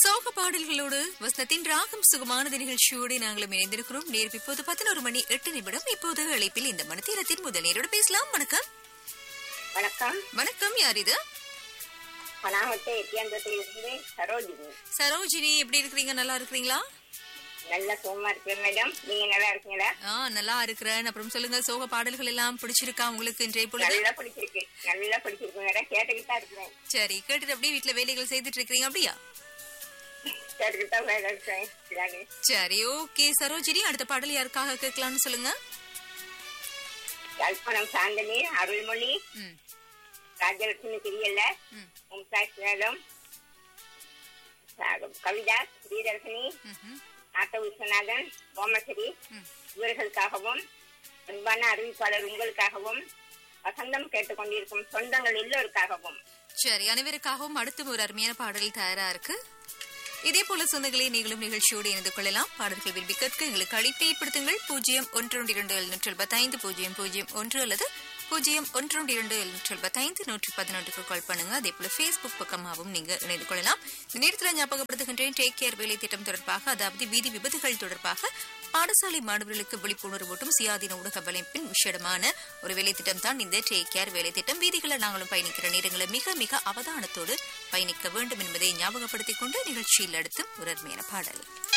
சோக பாடல்களோடு வசனத்தின் ராகம் சுகமானது நிகழ்ச்சியோடு நாங்களும் இணைந்திருக்கிறோம் நேரம் இப்போது பதினோரு மணி எட்டு நிமிடம் இப்போது அழைப்பில் இந்த மனத்தீரத்தின் முதல் நேரோடு பேசலாம் வணக்கம் வணக்கம் வணக்கம் யார் இது பனாமத்தை எட்டியாந்தத்தில் இருந்து சரோஜினி சரோஜினி எப்படி இருக்கிறீங்க நல்லா இருக்கிறீங்களா நல்ல சுகமா இருக்கிறேன் மேடம் நீங்க நல்லா இருக்கீங்களா ஆ நல்லா இருக்கிறேன் அப்புறம் சொல்லுங்க சோக பாடல்கள் எல்லாம் பிடிச்சிருக்கா உங்களுக்கு இன்றைய பொழுது நல்லா பிடிச்சிருக்கு நல்லா பிடிச்சிருக்கு மேடம் கேட்டுக்கிட்டு தான் இருக்கிறேன் சரி கேட்டுட்டு அப்படியே வீட்டுல வேலைகள் செய்துட்டு இருக்கிறீங்க அப்படியா கேட்டுக்கிட்டு தான் வேலை இருக்கேன் இதானே. சரி ஓகே சரோஜினி அடுத்த பாடல் யாருக்காக கேட்கலாம்னு சொல்லுங்க யாழ்ப்பாணம் சாந்தனி அருள்மொழி ம் ராஜலட்சுமி தெரியல ம் மும்தாஜ் மேடம் கவிதா ஸ்ரீதர்ஷினி ம்ஹும். ஆட்ட விஸ்வநாதன் கோமசரி ம் இவர்களுக்காகவும் அன்பான அறிவிப்பாளர் உங்களுக்காகவும் வசந்தம் கேட்டுக்கொண்டிருக்கும் சொந்தங்கள் எல்லோருக்காகவும் சரி அனைவருக்காகவும் அடுத்தும் ஒரு அருமையான பாடல் தயாரா இருக்கு இதே போல சொந்தங்களே நீங்களும் நிகழ்ச்சியோடு இணைந்து கொள்ளலாம் பாடல்கள் விரும்பி கேட்க எங்களுக்கு அழைப்பை ஏற்படுத்துங்கள் பூஜ்ஜியம் ஒன்று ஒன்று இரண்டு எழுநூற்றி எழுபத்தைந்து பூஜ்ஜியம் பூஜ்ஜியம் ஒன்று அல்லது பூஜ்ஜியம் ஒன்று ஒன்று இரண்டு எழுநூற்றி எழுபத்தைந்து நூற்றி பதினொன்றுக்கு கால் பண்ணுங்க அதே போல ஃபேஸ்புக் பக்கமாகவும் நீங்க இணைந்து கொள்ளலாம் இந்த நேரத்தில் ஞாபகப்படுத்துகின்றேன் டேக் கேர் வேலை திட்டம் தொடர்பாக அதாவது வீதி விபத்துகள் தொடர்பாக பாடசாலை மாணவர்களுக்கு விழிப்புணர்வூட்டும் சுயாதீன ஊடக வலைப்பின் விஷயமான ஒரு வேலை திட்டம் தான் இந்த டேக் கேர் வேலை திட்டம் வீதிகளை நாங்களும் பயணிக்கிற நேரங்களை மிக மிக அவதானத்தோடு பயணிக்க வேண்டும் என்பதை ஞாபகப்படுத்திக் கொண்டு நிகழ்ச்சியில் அடுத்து ஒரு அருமையான பாடல்